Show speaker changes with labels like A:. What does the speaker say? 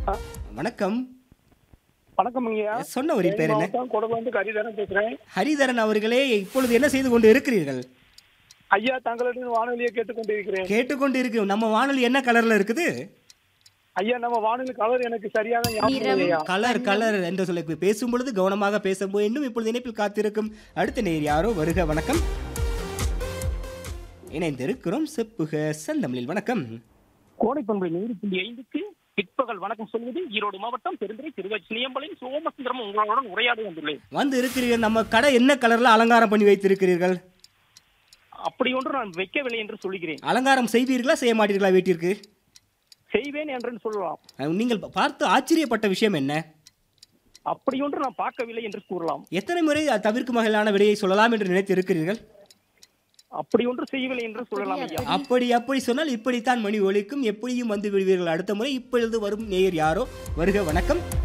A: வணக்கம்
B: வணக்கம் ஐயா
A: சொன்ன ஒரு பேர் என்ன
B: கொடகு வந்து கரிதரன் பேசுறேன்
A: ஹரிதரன் அவர்களே இப்பொழுது என்ன செய்து கொண்டு இருக்கிறீர்கள்
B: ஐயா தங்களிடம் வானொலியை கேட்டுக்கொண்டிருக்கிறேன்
A: கேட்டுக்கொண்டு இருக்கு நம்ம வானொலி என்ன கலர்ல இருக்குது
B: ஐயா நம்ம வானொலி கலர் எனக்கு சரியாக ஞாபகம் இல்லை ஐயா
A: கலர் கலர் என்று சொல்லி பேசும் பொழுது கவனமாக பேச வேண்டும் இப்பொழுது இணைப்பில் காத்திருக்கும் அடுத்த நேர் யாரோ வருக வணக்கம் இணைந்திருக்கிறோம் செப்புக செந்தமிழில் வணக்கம்
B: கோடைப்பண்பை நூறு புள்ளி ஐந்துக்கு பிற்பகல் வணக்கம் சொல்வது ஈரோடு மாவட்டம் பெருந்துறை திருவச்சினியம்பலின் சோமசுந்தரம் உங்களுடன் உரையாடி வந்துள்ளேன்
A: வந்து இருக்கிறீர்கள் நம்ம கடை என்ன கலர்ல அலங்காரம் பண்ணி வைத்திருக்கிறீர்கள்
B: அப்படி ஒன்று நான் வைக்கவில்லை என்று சொல்லுகிறேன்
A: அலங்காரம் செய்வீர்களா செய்ய மாட்டீர்களா வீட்டிற்கு
B: செய்வேன் என்று சொல்லலாம்
A: அஹ், நீங்கள் பார்த்து ஆச்சரியப்பட்ட விஷயம் என்ன
B: அப்படி ஒன்று நான் பார்க்கவில்லை என்று கூறலாம்
A: எத்தனை முறை அது தவிர்க்கும் வகையிலான விடையை சொல்லலாம் என்று நினைத்து இருக்கிறீர்கள்
B: அப்படி ஒன்று செய்யவில்லை என்று சொல்லலாம் ஐயா
A: அப்படி அப்படி சொன்னால் இப்படித்தான் மணி ஒலிக்கும் எப்படியும் வந்து விடுவீர்கள் அடுத்த முறை இப்பொழுது வரும் நேயர் யாரோ வருக வணக்கம்